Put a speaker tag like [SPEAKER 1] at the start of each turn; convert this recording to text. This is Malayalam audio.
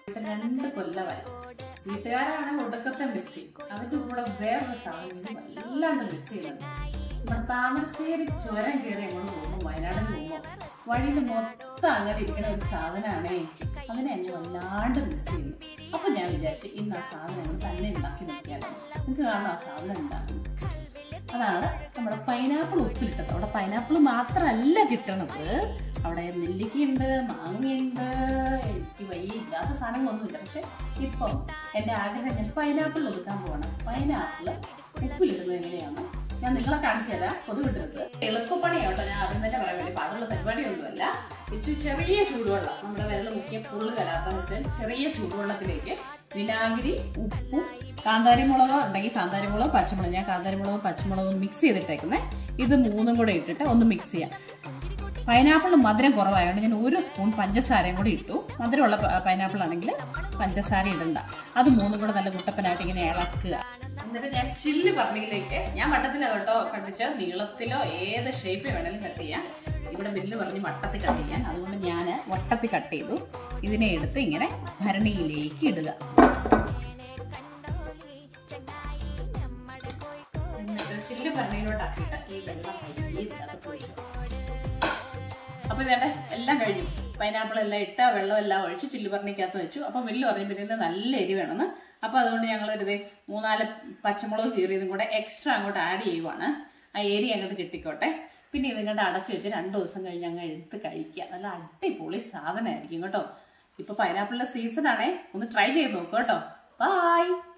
[SPEAKER 1] രണ്ട് കൊല്ലമായി വീട്ടുകാരാണ് ഒടുക്കത്തെ മിസ് ചെയ്യും അതിന്റെ കൂടെ വേറൊരു സാധനം വല്ലാണ്ട് മിസ് ചെയ്യുന്നുണ്ട് നമ്മുടെ താമരശ്ശേരി ചുരം കയറി അങ്ങോട്ട് പോകുമ്പോൾ വയനാടിന് പോകുമ്പോൾ വഴിയിൽ മൊത്തം അങ്ങനെ ഇരിക്കുന്ന ഒരു സാധനമാണേ അതിനെ എന്നെ വല്ലാണ്ട് മിസ് ചെയ്യുന്നു അപ്പൊ ഞാൻ വിചാരിച്ചു ഇന്ന് ആ സാധനം നമ്മൾ തന്നെ ഉണ്ടാക്കി നോക്കിയാലോ നിങ്ങൾക്ക് കാണാം ആ സാധനം ഉണ്ടാകും അതാണ് നമ്മുടെ പൈനാപ്പിൾ ഉപ്പിലിട്ടത് അവിടെ പൈനാപ്പിൾ മാത്രമല്ല കിട്ടണത് അവിടെ നെല്ലിക്കയുണ്ട് മാങ്ങയുണ്ട് എനിക്ക് വയ്യ ഇല്ലാത്ത സാധനങ്ങളൊന്നുമില്ല പക്ഷെ ഇപ്പം എൻ്റെ ആഗ്രഹം ഞാൻ പൈനാപ്പിൾ ഒതുക്കാൻ പോകണം പൈനാപ്പിൾ ഉപ്പിലിടുന്നത് എങ്ങനെയാണ് ഞാൻ നിങ്ങളെ കാണിച്ചു തരാം പൊതുവിട്ടത് എളുപ്പപ്പണിയാട്ടോ ഞാൻ ആദ്യം തന്നെ പറയാൻ വേണ്ടി പാടുള്ള പരിപാടിയൊന്നുമല്ല ഇച്ചിരി ചെറിയ ചൂടുവെള്ളം നമ്മുടെ വിരൽ മുക്കിയ പുള്ള് കലാത്ത വെച്ചാൽ ചെറിയ ചൂടുവെള്ളത്തിലേക്ക് വിനാഗിരി ഉപ്പും കാന്താരി മുളക് ഉണ്ടെങ്കിൽ കാന്താരി മുളക് പച്ചമുളക് ഞാൻ കാന്താരി മുളകും പച്ചമുളകും മിക്സ് ചെയ്തിട്ടേക്കുന്നത് ഇത് മൂന്നും കൂടെ ഇട്ടിട്ട് ഒന്ന് മിക്സ് ചെയ്യാം പൈനാപ്പിൾ മധുരം കുറവായതുകൊണ്ട് ഞാൻ ഒരു സ്പൂൺ പഞ്ചസാരയും കൂടി ഇട്ടു മധുരമുള്ള പൈനാപ്പിൾ ആണെങ്കിൽ പഞ്ചസാര ഇടണ്ട അത് മൂന്നും കൂടെ നല്ല കുട്ടപ്പനായിട്ട് ഇങ്ങനെ ഇളക്കുക എന്നിട്ട് ഞാൻ ചില്ല് പറഞ്ഞിലേക്ക് ഞാൻ വട്ടത്തിലോ കേട്ടോ കണ്ടിച്ച് നീളത്തിലോ ഏത് ഷേപ്പിൽ വേണമെങ്കിലും കട്ട് ചെയ്യാം ഇവിടെ ബില്ല് പറഞ്ഞ് വട്ടത്തിൽ കട്ട് ചെയ്യാൻ അതുകൊണ്ട് ഞാൻ വട്ടത്തിൽ കട്ട് ചെയ്തു ഇതിനെ എടുത്ത് ഇങ്ങനെ ഭരണിയിലേക്ക് ഇടുക എന്നിട്ട് ചില്ല് ഭരണിയിലോട്ടാക്കിയിട്ട് ഈ വെള്ളം പയ്യെ ഇതിനകത്ത് ഒഴിച്ചു അപ്പൊ ഇതേടെ എല്ലാം കഴിഞ്ഞു പൈനാപ്പിൾ എല്ലാം ഇട്ട വെള്ളം എല്ലാം ഒഴിച്ച് ചില്ലു പറഞ്ഞിക്കകത്ത് വെച്ചു അപ്പൊ മില്ല് പറഞ്ഞു പിന്നെ ഇത് നല്ല എരി വേണമെന്ന് അപ്പൊ അതുകൊണ്ട് ഞങ്ങൾ ഒരു മൂന്നാല് പച്ചമുളക് കീറിയതും കൂടെ എക്സ്ട്രാ അങ്ങോട്ട് ആഡ് ചെയ്യുവാണ് ആ എരി അങ്ങോട്ട് കിട്ടിക്കോട്ടെ പിന്നെ ഇതിങ്ങോട്ട് അടച്ചു വെച്ച് രണ്ട് ദിവസം കഴിഞ്ഞ് അങ്ങ് എടുത്ത് കഴിക്കുക നല്ല അടിപൊളി സാധനമായിരിക്കും കേട്ടോ ഇപ്പൊ പൈനാപ്പിളിന്റെ സീസൺ ആണേ ഒന്ന് ട്രൈ ചെയ്ത് നോക്കൂ കേട്ടോ ബൈ